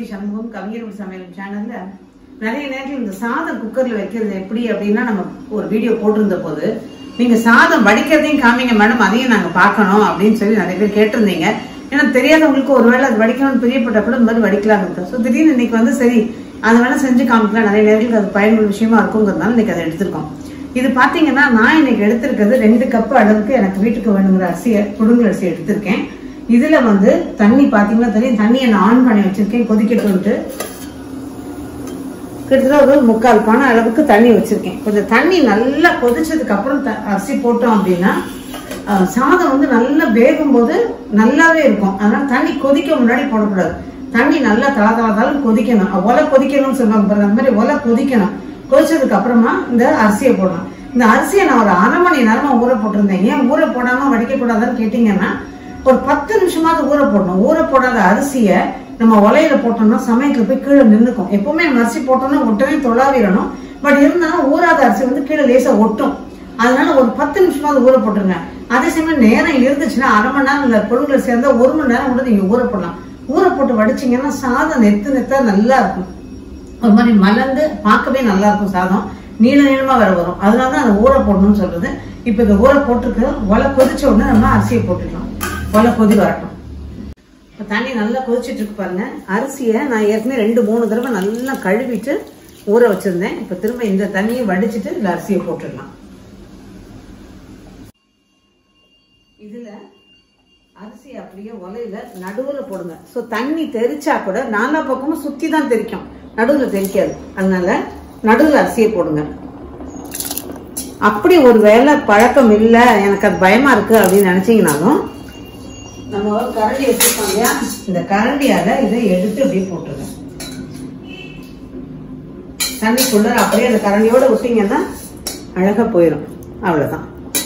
சண்முகம் கவிஞர் சமையல் சேனல்ல நிறைய நேரத்தில் இந்த சாதம் குக்கர்ல வைக்கிறது எப்படி அப்படின்னா நம்ம ஒரு வீடியோ போட்டிருந்த போது நீங்க சாதம் வடிக்கிறதையும் காமிங்க மேடம் அதையும் நாங்க பார்க்கணும் அப்படின்னு சொல்லி நிறைய பேர் கேட்டிருந்தீங்க ஏன்னா தெரியாதவங்களுக்கு ஒருவேளை அது வடிக்கணும்னு பிரியப்பட்ட கூட இந்த மாதிரி வடிக்கலாம் இருக்கும் ஸோ திடீர்னு இன்னைக்கு வந்து சரி அது வேணா செஞ்சு காமிக்கலாம் நிறைய நேரத்துக்கு அது பயனுள்ள விஷயமா இருக்குங்கிறதுனால இன்னைக்கு அதை எடுத்திருக்கோம் இது பாத்தீங்கன்னா நான் இன்னைக்கு எடுத்திருக்கிறது ரெண்டு கப் அளவுக்கு எனக்கு வீட்டுக்கு வேணுங்கிற அரிசியை புடுங்கல் அரிசி எடுத்திருக்கேன் இதுல வந்து தண்ணி பாத்தீங்கன்னா தெரியும் தண்ணியை நான் ஆன் பண்ணி வச்சிருக்கேன் கொதிக்கட்டும்ட்டு கிட்டத்தட்ட ஒரு முக்கால் பானை அளவுக்கு தண்ணி வச்சிருக்கேன் கொஞ்சம் தண்ணி நல்லா கொதிச்சதுக்கு அப்புறம் த- அரிசி போட்டோம் அப்படின்னா அஹ், சாதம் வந்து நல்லா வேகும் போது நல்லாவே இருக்கும் அதனால தண்ணி கொதிக்க முன்னாடி போடக்கூடாது தண்ணி நல்லா தள தள தளன்னு கொதிக்கணும் அஹ், ஒலை கொதிக்கணும்னு சொல்லுவாங்க பாருங்க, அந்த மாதிரி ஒலை கொதிக்கணும் கொதிச்சதுக்கு அப்புறமா இந்த அரிசியை போடணும் இந்த அரிசியை நான் ஒரு அரை மணி நேரமா ஊற போட்டிருந்தேன் ஏன் ஊற போடாம வடிக்க கூடாதுன்னு கேட்டீங்கன்னா ஒரு பத்து நிமிஷமாவது ஊற போடணும் ஊற போடாத அரிசியை நம்ம உலையில போட்டோம்னா சமயத்துல போய் கீழே நின்னுக்கும் எப்பவுமே நம்ம அரிசி போட்டோம்னா உடனே தொலாவிடணும் பட் இருந்தாலும் ஊறாத அரிசி வந்து கீழே லேசா ஒட்டும் அதனால ஒரு பத்து நிமிஷமாவது ஊற போட்டுருங்க அதே சமயம் நேரம் இருந்துச்சுன்னா அரை மணி நேரம் இல்ல பொருட்களை சேர்ந்தா ஒரு மணி நேரம் கூட நீங்க ஊற போடலாம் ஊற போட்டு வடிச்சீங்கன்னா சாதம் நெத்து நெத்தா நல்லா இருக்கும் ஒரு மாதிரி மலர்ந்து பார்க்கவே நல்லா இருக்கும் சாதம் நீள நீளமா வர வரும் அதனால தான் அதை ஊற போடணும்னு சொல்றது இப்ப இந்த ஊற போட்டுருக்கு ஒலை கொதிச்ச உடனே நம்ம அரிசியை போட்டுக்கலாம் ஒலை கொதி வரட்டும் இப்ப தண்ணி நல்லா கொதிச்சிட்டு இருக்கு பாருங்க அரிசியை நான் ஏற்கனவே ரெண்டு மூணு தடவை நல்லா கழுவிட்டு ஊற வச்சிருந்தேன் இப்ப திரும்ப இந்த தண்ணியை வடிச்சிட்டு இந்த அரிசியை போட்டுடலாம் இதுல அரிசி அப்படியே உலையில நடுவுல போடுங்க சோ தண்ணி தெரிச்சா கூட நாலா பக்கமும் சுத்தி தான் தெரிக்கும் நடுவுல தெரிக்காது அதனால நடுவுல அரிசியை போடுங்க அப்படி ஒரு வேலை பழக்கம் இல்ல எனக்கு அது பயமா இருக்கு அப்படின்னு நினைச்சீங்கனாலும் நம்ம ஒரு கரண்டி வச்சிருக்கோம் இல்லையா இந்த கரண்டியால இதை எடுத்து அப்படியே போட்டுருங்க தண்ணிக்குள்ள அப்படியே அந்த கரண்டியோட விட்டீங்கன்னா அழகா போயிடும் அவ்வளவுதான்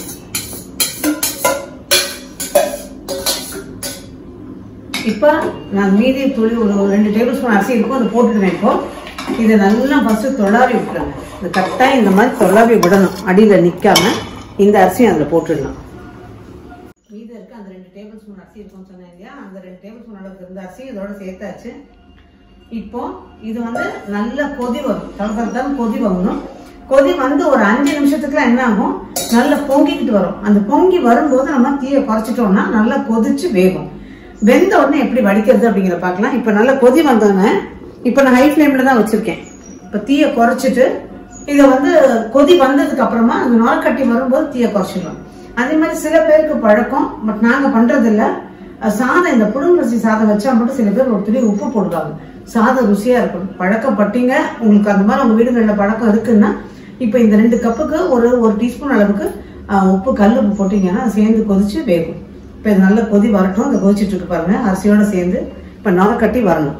இப்ப நான் மீதி துளி ஒரு ஒரு ரெண்டு டேபிள் ஸ்பூன் அரிசி இருக்கும் அதை போட்டுடுவேன் இப்போ இதை நல்லா ஃபர்ஸ்ட் தொளாவி விட்டுருங்க இந்த கட்டாயம் இந்த மாதிரி தொளாவி விடணும் அடியில நிக்காம இந்த அரிசியும் அதுல போட்டுடலாம் மீதி இருக்க அந்த ரெண்டு டேபிள் ஸ்பூன் அரிசி இருக்கும்னு சொன்னேன் இல்லையா அந்த ரெண்டு டேபிள் ஸ்பூன் அளவுக்கு இருந்த அரிசி இதோட சேர்த்தாச்சு இப்போ இது வந்து நல்ல கொதி வரும் தளத்தளத்தான் கொதி வரணும் கொதி வந்து ஒரு அஞ்சு நிமிஷத்துக்குலாம் என்ன ஆகும் நல்லா பொங்கிக்கிட்டு வரும் அந்த பொங்கி வரும்போது நம்ம தீயை குறைச்சிட்டோம்னா நல்லா கொதிச்சு வேகும் வெந்த உடனே எப்படி வடிக்கிறது அப்படிங்கிற பார்க்கலாம் இப்போ நல்லா கொதி வந்தோடனே இப்போ நான் ஹை ஃப்ளேம்ல தான் வச்சிருக்கேன் இப்போ தீயை குறைச்சிட்டு இதை வந்து கொதி வந்ததுக்கு அப்புறமா அந்த நுரக்கட்டி வரும்போது தீயை குறைச்சிடலாம் அதே மாதிரி சில பேருக்கு பழக்கம் பட் நாங்க பண்றது இல்ல அஹ் சாதம் இந்த புழுங்கரிசி சாதம் வச்சா மட்டும் சில பேர் ஒரு துளி உப்பு போடுவாங்க சாதம் ருசியா இருக்கும் பழக்கப்பட்டீங்க உங்களுக்கு அந்த மாதிரி உங்க வீடுகளில் பழக்கம் இருக்குன்னா இப்போ இந்த ரெண்டு கப்புக்கு ஒரு ஒரு டீஸ்பூன் அளவுக்கு அஹ், உப்பு கல் உப்பு போட்டீங்கன்னா அது சேர்ந்து கொதிச்சு வேகும் இப்போ இது நல்லா கொதி வரட்டும் இந்த கொதிச்சிட்டு இருக்கு பாருங்க அரிசியோட சேர்ந்து இப்போ நுரக்கட்டி வரணும்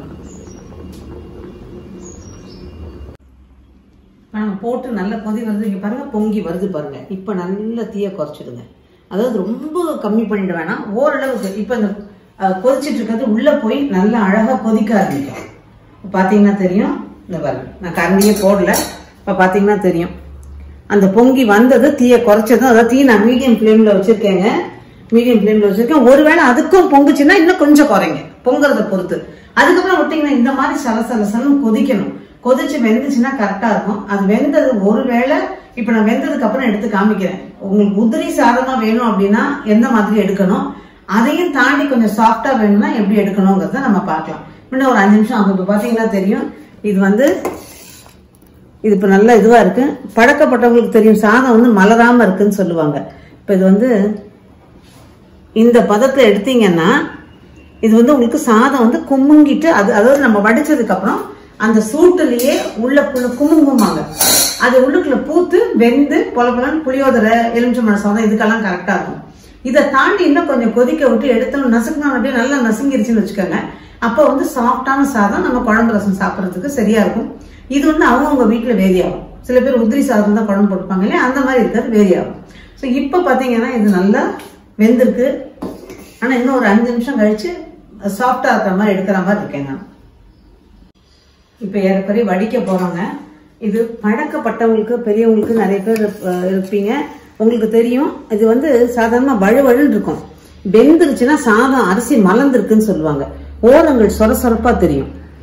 இப்ப நம்ம போட்டு நல்லா கொதி வருது இங்க பாருங்க பொங்கி வருது பாருங்க இப்ப நல்ல தீய குறைச்சிடுங்க அதாவது ரொம்ப கம்மி பண்ணிட வேணாம் ஓரளவுக்கு இப்ப இந்த அஹ், கொதிச்சிட்டு இருக்கிறது உள்ள போய் நல்லா அழகா கொதிக்க ஆரம்பிக்கும் இப்ப பாத்தீங்கன்னா தெரியும் இந்த பாருங்க நான் கரண்டியே போடல இப்ப பாத்தீங்கன்னா தெரியும் அந்த பொங்கி வந்தது தீய குறைச்சதும் அதாவது தீ நான் மீடியம் ஃப்ளேம்ல வச்சிருக்கேங்க மீடியம் ஃப்ளேம்ல வச்சிருக்கேன் ஒருவேளை அதுக்கும் பொங்குச்சுன்னா இன்னும் கொஞ்சம் குறைங்க பொங்குறத பொறுத்து அதுக்கப்புறம் விட்டீங்கன்னா இந்த மாதிரி சலசலசலும் கொதிக்கணும் கொதிச்சு வெந்துச்சுன்னா கரெக்டா இருக்கும் அது வெந்தது ஒருவேளை இப்ப நான் வெந்ததுக்கு அப்புறம் எடுத்து காமிக்கிறேன் உங்களுக்கு உதிரி சாதமா வேணும் அப்படின்னா எந்த மாதிரி எடுக்கணும் அதையும் தாண்டி கொஞ்சம் சாஃப்டா வேணும்னா எப்படி எடுக்கணுங்கிறத நம்ம பார்க்கலாம் இன்னும் ஒரு அஞ்சு நிமிஷம் ஆகும் இப்ப பாத்தீங்கன்னா தெரியும் இது வந்து இது இப்ப நல்ல இதுவா இருக்கு பழக்கப்பட்டவங்களுக்கு தெரியும் சாதம் வந்து மலராம இருக்குன்னு சொல்லுவாங்க இப்ப இது வந்து இந்த பதத்தை எடுத்தீங்கன்னா இது வந்து உங்களுக்கு சாதம் வந்து குமுங்கிட்டு அது அதாவது நம்ம வடிச்சதுக்கு அப்புறம் அந்த சூட்டுலயே உள்ளக்குள்ள குமுங்குமாங்க அது உள்ளுக்குள்ள பூத்து வெந்து பொல பொலன்னு புளியோதரை எலுமிச்சம்பழ சாதம் இதுக்கெல்லாம் கரெக்டா இருக்கும் இதை தாண்டி இன்னும் கொஞ்சம் கொதிக்க விட்டு எடுத்தோம் நசுக்கணும் அப்படியே நல்லா நசுங்கிருச்சுன்னு வச்சுக்கோங்க அப்போ வந்து சாஃப்டான சாதம் நம்ம குழம்பு ரசம் சாப்பிட்றதுக்கு சரியா இருக்கும் இது வந்து அவங்கவுங்க வீட்டுல வேரி ஆகும் சில பேர் உதிரி சாதம் தான் குழம்பு போட்டுப்பாங்க இல்லையா அந்த மாதிரி இருக்கிறது வேரி ஆகும் ஸோ இப்போ பார்த்தீங்கன்னா இது நல்லா வெந்திருக்கு ஆனா இன்னும் ஒரு அஞ்சு நிமிஷம் கழிச்சு சாஃப்டா இருக்கிற மாதிரி எடுக்கிற மாதிரி இருக்கேன் நான் இப்ப ஏறக்குறைய வடிக்க போறோங்க இது பழக்கப்பட்டவங்களுக்கு பெரியவங்களுக்கு நிறைய பேர் அஹ், இருப்பீங்க உங்களுக்கு தெரியும் இது வந்து சாதாரண வழுவழுன்னு இருக்கும் வெந்துருச்சுன்னா சாதம் அரிசி மலர்ந்திருக்குன்னு சொல்லுவாங்க ஓரங்கள் சொர சொரப்பா தெரியும்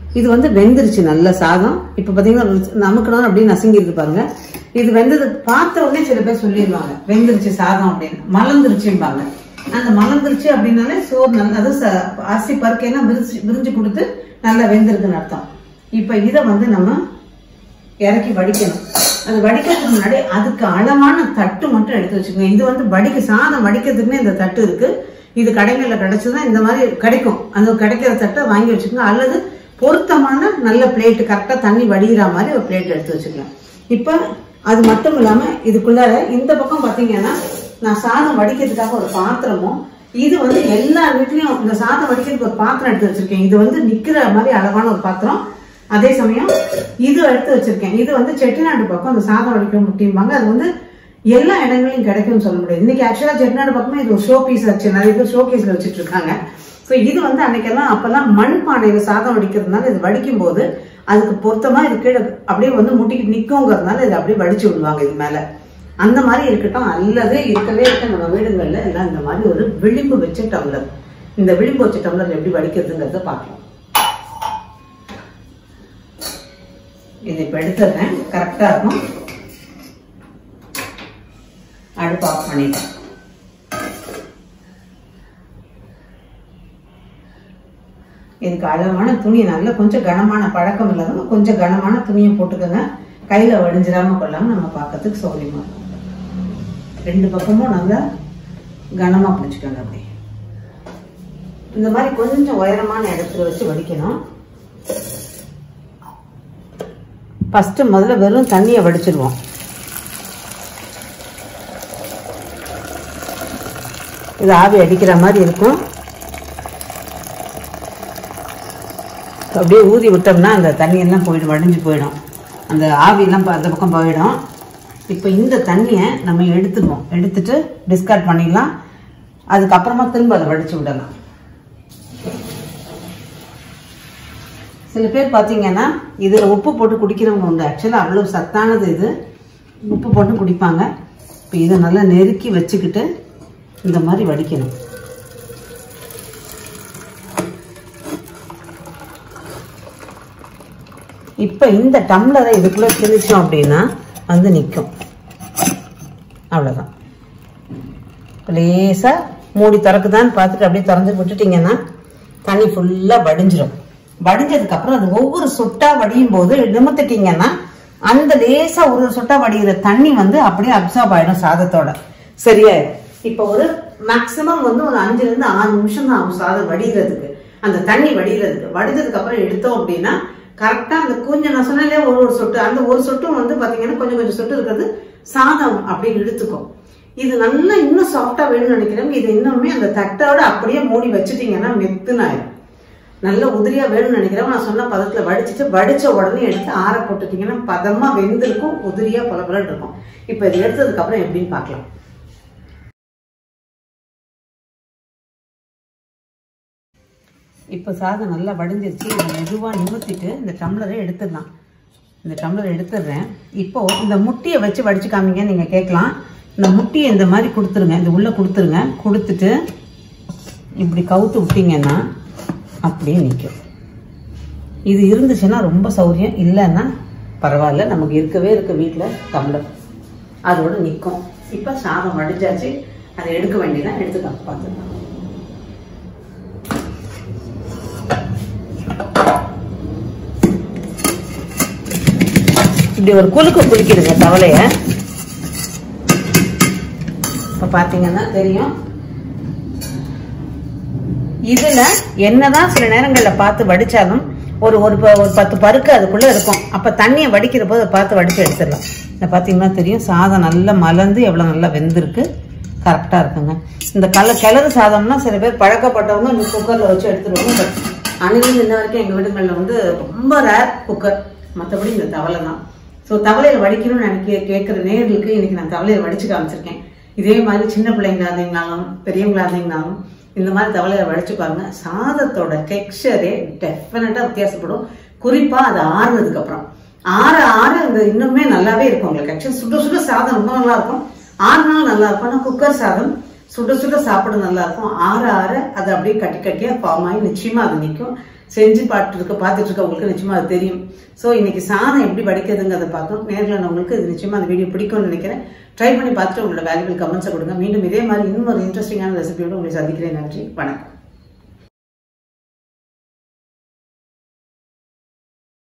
இது வந்து வெந்துருச்சு நல்ல சாதம் இப்ப பாத்தீங்கன்னா நமக்கு அப்படியே நசுங்கிருக்கு பாருங்க இது வெந்தது பார்த்த உடனே சில பேர் சொல்லிடுவாங்க வெந்துருச்சு சாதம் அப்படின்னு மலர்ந்துருச்சும்பாங்க அந்த மலர்ந்துருச்சு அப்படின்னாலே சோறு நல்ல அது ச- அரிசி பருக்கையெல்லாம் விரிச்சு விரிஞ்சு கொடுத்து நல்லா வெந்திருக்குன்னு அர்த்தம் இப்ப இதை வந்து நம்ம இறக்கி வடிக்கணும் அது வடிக்கிறதுக்கு முன்னாடி அதுக்கு அளவான தட்டு மட்டும் எடுத்து வச்சுக்கோங்க இது வந்து வடிக்க சாதம் வடிக்கிறதுக்குமே இந்த தட்டு இருக்கு இது கடைகள்ல கிடைச்சதுன்னா இந்த மாதிரி கிடைக்கும் அந்த கிடைக்கிற தட்டை வாங்கி வச்சுக்கோங்க அல்லது பொருத்தமான நல்ல பிளேட் கரெக்டா தண்ணி வடிகிற மாதிரி ஒரு பிளேட் எடுத்து வச்சுக்கலாம் இப்ப அது மட்டும் இல்லாம இதுக்குள்ளார இந்த பக்கம் பாத்தீங்கன்னா நான் சாதம் வடிக்கிறதுக்காக ஒரு பாத்திரமும் இது வந்து எல்லா வீட்லயும் இந்த சாதம் வடிக்கிறதுக்கு ஒரு பாத்திரம் எடுத்து வச்சிருக்கேன் இது வந்து நிக்கிற மாதிரி அளவான ஒரு பாத்திரம் அதே சமயம் இது எடுத்து வச்சிருக்கேன் இது வந்து செட்டிநாடு பக்கம் அந்த சாதம் வடிக்கிற முட்டியும்பாங்க அது வந்து எல்லா இடங்களையும் கிடைக்கும்னு சொல்ல முடியாது இன்னைக்கு ஆக்சுவலா செட்டிநாடு பக்கமே இது ஒரு ஷோ பீஸ் ஆச்சு நிறைய பேர் ஷோ பீஸ்ல வச்சுட்டு இருக்காங்க ஸோ இது வந்து அன்னைக்கெல்லாம் அப்பெல்லாம் மண் பானையில சாதம் வடிக்கிறதுனால இது வடிக்கும் போது அதுக்கு பொருத்தமா இது கீழே அப்படியே வந்து முட்டிக்கிட்டு நிற்குங்கிறதுனால இது அப்படியே வடிச்சு விடுவாங்க இது மேல அந்த மாதிரி இருக்கட்டும் அல்லது இருக்கவே இருக்க நம்ம வீடுகள்ல எல்லாம் இந்த மாதிரி ஒரு விளிம்பு வச்ச டம்ளர் இந்த விளிம்பு வச்ச டம்ளர் எப்படி வடிக்கிறதுங்கிறத பார்க்கலாம் இது இப்ப எடுத்துடுறேன் கரெக்டா இருக்கும் அடுப்பு ஆஃப் பண்ணிட்டேன் இதுக்கு அளவான துணி நல்ல கொஞ்சம் கனமான பழக்கம் இல்லாதவங்க கொஞ்சம் கனமான துணியை போட்டுக்கோங்க கையில வடிஞ்சிடாம கொள்ளாம நம்ம பார்க்கறதுக்கு சௌகரியமா இருக்கும் ரெண்டு பக்கமும் நல்லா கனமா பிடிச்சிக்கோங்க அப்படி இந்த மாதிரி கொஞ்சம் உயரமான இடத்துல வச்சு வடிக்கணும் ஃபர்ஸ்ட் முதல்ல வெறும் தண்ணியை வடிச்சிருவோம் இது ஆவி அடிக்கிற மாதிரி இருக்கும் அப்படியே ஊதி விட்டோம்னா அந்த தண்ணியெல்லாம் போயிடும் வடிஞ்சு போயிடும் அந்த ஆவியெல்லாம் ப- அந்த பக்கம் போயிடும் இப்போ இந்த தண்ணியை நம்ம எடுத்துடுவோம் எடுத்துட்டு டிஸ்கார்ட் பண்ணிடலாம் அதுக்கப்புறமா திரும்ப அதை வடிச்சு விடலாம் சில பேர் பார்த்தீங்கன்னா இதில் உப்பு போட்டு குடிக்கிறவங்க உண்டு ஆக்சுவலாக அவ்வளோ சத்தானது இது உப்பு போட்டு குடிப்பாங்க இப்போ இதை நல்லா நெருக்கி வச்சுக்கிட்டு இந்த மாதிரி வடிக்கணும் இப்போ இந்த டம்ளரை இதுக்குள்ளே திணிச்சோம் அப்படின்னா வந்து நிற்கும் அவ்வளோதான் லேசாக மூடி திறக்குதான்னு பார்த்துட்டு அப்படியே திறந்து விட்டுட்டீங்கன்னா தண்ணி ஃபுல்லாக வடிஞ்சிரும் வடிஞ்சதுக்கு அப்புறம் அது ஒவ்வொரு சொட்டா வடியும் போது நிமித்துட்டீங்கன்னா அந்த லேசா ஒரு சொட்டா வடிகிற தண்ணி வந்து அப்படியே அப்சார்ப் ஆயிடும் சாதத்தோட சரியாயிடும் இப்போ ஒரு மேக்சிமம் வந்து ஒரு அஞ்சுல இருந்து ஆறு நிமிஷம் தான் ஆகும் சாதம் வடிகிறதுக்கு அந்த தண்ணி வடிகிறதுக்கு வடிஞ்சதுக்கு அப்புறம் எடுத்தோம் அப்படின்னா கரெக்டா அந்த கொஞ்சம் நான் சொன்னாலே ஒரு ஒரு சொட்டு அந்த ஒரு சொட்டும் வந்து பாத்தீங்கன்னா கொஞ்சம் கொஞ்சம் சொட்டு இருக்கிறது சாதம் அப்படி இழுத்துக்கும் இது நல்லா இன்னும் சாஃப்டா வேணும்னு நினைக்கிறவங்க இது இன்னுமே அந்த தட்டோட அப்படியே மூடி வச்சுட்டீங்கன்னா மெத்துன்னு ஆயிடும் நல்ல உதிரியா வேணும்னு நினைக்கிறவங்க நான் சொன்ன பதத்துல வடிச்சிட்டு வடிச்ச உடனே எடுத்து ஆற போட்டுட்டீங்கன்னா பதமா வெந்திருக்கும் உதிரியா பொல பொலன்னு இருக்கும் இப்ப இது எடுத்ததுக்கு அப்புறம் எப்படின்னு பார்க்கலாம் இப்போ சாதம் நல்லா வடிஞ்சிருச்சு இதை மெதுவாக நிமித்திட்டு இந்த டம்ளரை எடுத்துடலாம் இந்த டம்ளர் எடுத்துடுறேன் இப்போ இந்த முட்டியை வச்சு வடிச்சு காமிங்க நீங்கள் கேட்கலாம் இந்த முட்டியை இந்த மாதிரி கொடுத்துருங்க இந்த உள்ளே கொடுத்துருங்க கொடுத்துட்டு இப்படி கவுத்து விட்டீங்கன்னா அப்படியே நிற்கும் இது இருந்துச்சுன்னா ரொம்ப சௌரியம் இல்லைன்னா பரவாயில்ல நமக்கு இருக்கவே இருக்க வீட்டில் டம்ளர் அதோட நிற்கும் இப்போ சாதம் வடிஞ்சாச்சு அதை எடுக்க வேண்டியதான் எடுத்துக்கலாம் பார்த்துக்கலாம் இப்படி ஒரு குலுக்கு குலுக்கிடுங்க தவளைய இப்ப பாத்தீங்கன்னா தெரியும் இதுல என்னதான் சில நேரங்கள்ல பார்த்து வடிச்சாலும் ஒரு ஒரு ப- ஒரு பத்து பருக்கு அதுக்குள்ள இருக்கும் அப்ப தண்ணியை வடிக்கிற போது அதை பார்த்து வடிச்சு எடுத்துடலாம் இந்த பாத்தீங்கன்னா தெரியும் சாதம் நல்லா மலர்ந்து எவ்வளவு நல்லா வெந்திருக்கு கரெக்டா இருக்குங்க இந்த கல கிளறு சாதம்னா சில பேர் பழக்கப்பட்டவங்க இந்த குக்கர்ல வச்சு எடுத்துருவாங்க பட் அன்னைக்கு இன்ன வரைக்கும் எங்க வீடுகளில் வந்து ரொம்ப ரேர் குக்கர் மற்றபடி இந்த தவளை தான் ஸோ தவளையில வடிக்கணும்னு எனக்கு கேட்குற நேர்களுக்கு இன்னைக்கு நான் தவளையில வடிச்சு காமிச்சிருக்கேன் இதே மாதிரி சின்ன பிள்ளைங்களா இருந்தீங்கனாலும் பெரியவங்களா இருந்தீங்கனாலும் இந்த மாதிரி தவளையில வடிச்சு பாருங்க சாதத்தோட டெக்ஸ்சரே டெஃபினட்டா வித்தியாசப்படும் குறிப்பா அது ஆறுனதுக்கு அப்புறம் ஆற ஆற இந்த இன்னுமே நல்லாவே இருக்கும் உங்களுக்கு ஆக்சுவலி சுட சுட சாதம் ரொம்ப நல்லா இருக்கும் ஆறு நாள் நல்லா இருக்கும் ஆனால் குக்கர் சாதம் சுட சுட சாப்பிட நல்லா இருக்கும் ஆற ஆற அது அப்படியே கட்டி கட்டியா ஃபார்ம் ஆகி நிச்சயமா அது நிற்கும் செஞ்சு பார்த்துட்டு இருக்க பார்த்துட்டு இருக்கவங்களுக்கு நிச்சயமா அது தெரியும் ஸோ இன்னைக்கு சாதம் எப்படி வடிக்கிறதுங்கிறத பார்த்தோம் நேரில் உங்களுக்கு இது நிச்சயமா அந்த வீடியோ பிடிக்கும்னு நினைக்கிறேன் ட்ரை பண்ணி பார்த்துட்டு உங்களோட வேல்யூபிள் கமெண்ட்ஸை கொடுங்க மீண்டும் இதே மாதிரி இன்னும் ஒரு இன்ட்ரெஸ்டிங்கான ரெசிபியோட உங்களை சந்திக்கிறேன் நன்றி வணக்கம்